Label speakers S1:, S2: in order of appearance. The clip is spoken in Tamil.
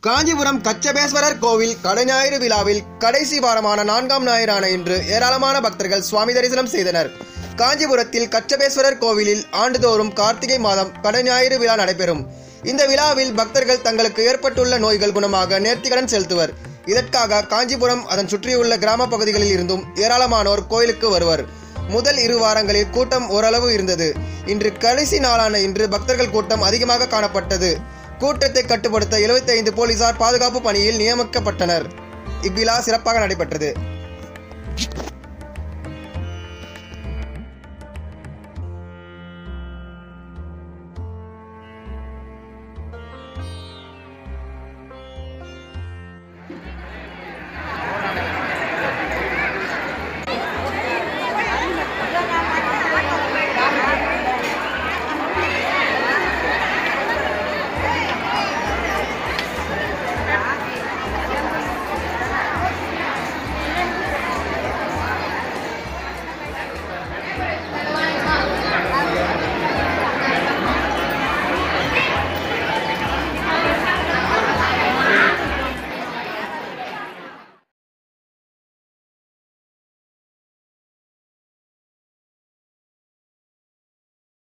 S1: காஞ்சிபுரம் கச்சபேஸ்வரர் கோவில் கடை ஞாயிறு விழாவில் கடைசி வாரமான நான்காம் ஞாயிறான இன்று ஏராளமான பக்தர்கள் சுவாமி தரிசனம் செய்தனர் காஞ்சிபுரத்தில் கச்சபேஸ்வரர் கோவிலில் ஆண்டுதோறும் கார்த்திகை மாதம் கடை ஞாயிறு விழா நடைபெறும் இந்த விழாவில் பக்தர்கள் தங்களுக்கு ஏற்பட்டுள்ள நோய்கள் குணமாக நேர்த்திக்கடன் செலுத்துவர் இதற்காக காஞ்சிபுரம் அதன் சுற்றியுள்ள கிராம பகுதிகளில் இருந்தும் ஏராளமானோர் கோயிலுக்கு வருவர் முதல் இரு வாரங்களில் கூட்டம் ஓரளவு இருந்தது இன்று கடைசி நாளான இன்று பக்தர்கள் கூட்டம் அதிகமாக காணப்பட்டது கூட்டத்தை கட்டுப்படுத்த 75 போலீசார் பாதுகாப்பு பணியில் நியமிக்கப்பட்டனர் இவ்விழா சிறப்பாக நடைபெற்றது